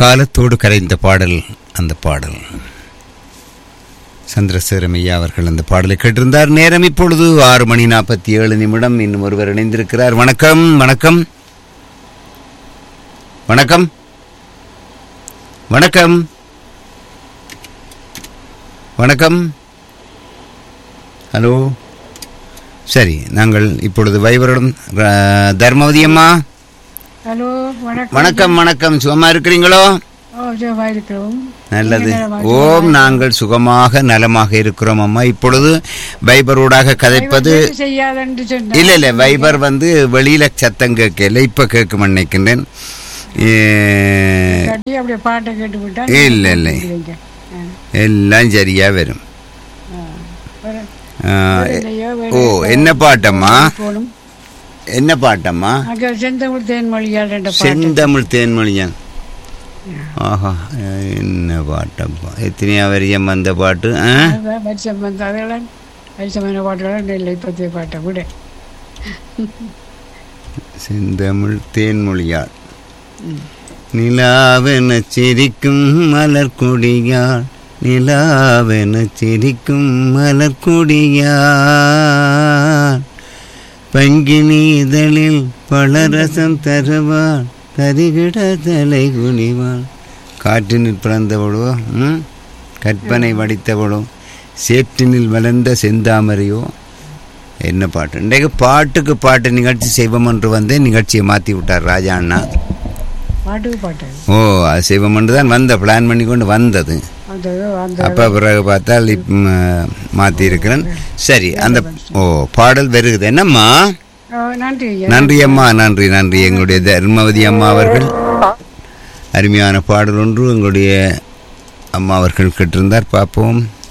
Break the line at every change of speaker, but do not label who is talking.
காலத்தோடு கரைந்த பாடல் அந்த பாடல் சந்திரசேகரம் ஐயா அவர்கள் அந்த பாடலை கேட்டிருந்தார் நேரம் இப்பொழுது ஆறு மணி நாற்பத்தி ஏழு நிமிடம் இன்னும் ஒருவர் இணைந்திருக்கிறார் வணக்கம் வணக்கம் வணக்கம் வணக்கம் வணக்கம் ஹலோ சரி நாங்கள் இப்பொழுது வைவரிடம் அஹ், தர்மவதி அம்மா
ஹலோ வணக்கம்
வணக்கம் வணக்கம் சுகமா இருக்கிறீங்களோ
ஓ சுகமா இருக்கிறோம்
நல்லது
நீங்க நலமா?
ஓம் நாங்கள் சுகமாக நலமாக இருக்கிறோம் அம்மா இப்பொழுது வைபரோடாக கதைப்பது
தயவு செய்யாதென்று சொன்ன
இல்ல இல்ல வைபர் வந்து வெளியில சத்தம் கேட்கல இப்ப கேட்கும் நினைக்கின்றேன் ஏ,
கட்டி அப்படியே பாட்டை கேட்டு விட்டா
இல்ல, இல்ல.
நீங்க. ஆ,
எல்லாம் சரியா வரும்
ஆ. வேற-
ஆ,
வேற இல்லையோ, வேற
ஓ என்ன பாட்டம்மா
போகணும்
என்ன பாட்டம்மா
அங்க செந்தமிழ் தேன்மொழியால் என்ற பாட்டு
செந்தமிழ் தேன்மொழியான் ஆஹா என்ன பாட்டப்பா எத்தனையா வரியம் அந்த பாட்டு ஆ?
அதுதான் வருஷம் வந்து அதெல்லாம் வருஷமான பாட்டுகள் இல்லை இப்போதைய பாட்டை விட
செந்தமிழ் தேன்மொழியாள் நிலாவென சிரிக்கும் மலர் கொடியாள் நிலாவென சிரிக்கும் மலர் கொடியாள் பங்கினி இதழில் பலரசம் தருவாள் கரிகிட தலை குனிவாள் காற்றினில் பிறந்தவளோ ம்? கற்பனை வடித்தவளோ சேற்றினில் வளர்ந்த செந்தாமரையோ என்ன பாட்டு இன்றைக்கு பாட்டுக்கு பாட்டு நிகழ்ச்சி செய்வோம் என்று வந்து நிகழ்ச்சியை மாற்றி விட்டார் ராஜா அண்ணா
பாட்டுக்கு பாட்டு
ஓ அது செய்வோம் என்று தான் வந்த பிளான் பண்ணி கொண்டு வந்தது
அந்த அந்த
அப்போ பிறகு பார்த்தால் இப் மாற்றி இருக்கிறேன் சரி அந்த ஓ பாடல் வருகுது என்னம்மா
ஓ, நன்றி ஐயா.
நன்றி அம்மா நன்றி நன்றி எங்களுடைய தர்மவதி அம்மா அவர்கள் அருமையான பாடல் ஒன்று எங்களுடைய அம்மா அவர்கள் கேட்டிருந்தார் பார்ப்போம்